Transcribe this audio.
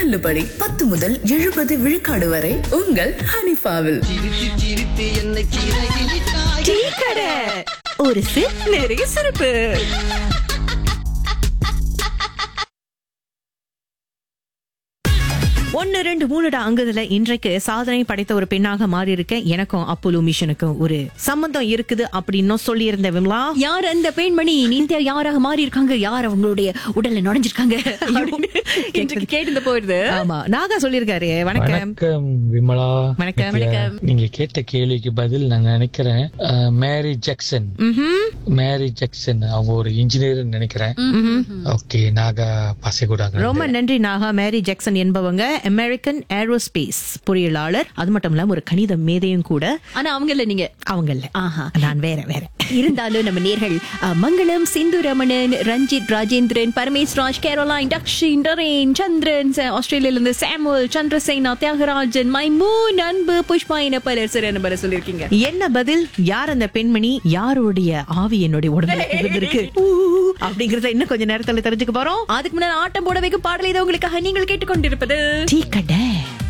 தள்ளுபடி பத்து முதல் எழுபது விழுக்காடு வரை உங்கள் ஹனிஃபாவில் டீ கடை ஒரு சிப் நிறைய சிறப்பு ஒன்னு ரெண்டு மூணுடா அங்குதுல இன்றைக்கு சாதனை படைத்த ஒரு பெண்ணாக மாறி இருக்கேன் எனக்கும் அப்போலோ மிஷனுக்கும் ஒரு சம்பந்தம் இருக்குது அப்படின்னும் சொல்லியிருந்த விமலா யார் அந்த பெண்மணி நீந்தியா யாராக மாறி இருக்காங்க யார் அவங்களுடைய உடல்ல நுழைஞ்சிருக்காங்க அப்படின்னு இன்றைக்கு கேட்டு போயிருது ஆமா நாகா சொல்லியிருக்காரு வணக்கம் வணக்கம் விமலா வணக்கம், நித்யா. வணக்கம். நீங்க கேட்ட கேள்விக்கு பதில் நான் நினைக்கிறேன் அஹ், மேரி ஜாக்சன் ம்ஹும். மேரி ஜாக்சன் அவங்க ஒரு இன்ஜினியர் நினைக்கிறேன் ஓகே நாகா பசைகுடாங்க ரொம்ப நன்றி நாகா மேரி ஜாக்சன் என்பவங்க அமெரிக்கன் ஏரோஸ்பேஸ் பொறியியலாளர் அது மட்டும் இல்லாம ஒரு கணித மேதையும் கூட ஆனா அவங்க இல்ல நீங்க அவங்க இல்ல ஆஹா. நான் வேற வேற இருந்தாலும் நம்ம நேர்கள் அஹ், மங்களம் சிந்து ரமணன் ரஞ்சித் ராஜேந்திரன் பரமேஷ் ராஜ் கேரோலைன் தக்ஷின் டரேன் சந்திரன் ச- ஆஸ்திரேலியால இருந்து சாமுவல் சந்திரசேனா தியாகராஜன் மைமூன் அன்பு புஷ்பா என பலர் சரியான பல சொல்லியிருக்கீங்க என்ன பதில் யார் அந்த பெண்மணி யாருடைய ஆவி என்னுடைய உடம்புல இருந்திருக்கு ஊ, அப்படிங்கறத இன்னும் கொஞ்ச நேரத்துல தெரிஞ்சுக்க போறோம் அதுக்கு முன்னாடி ஆட்டம் போட வைக்கும் பாடல் இது உங்களுக்காக நீங்கள் கேட்டுக்கொண்டிருப்பது டீ கடை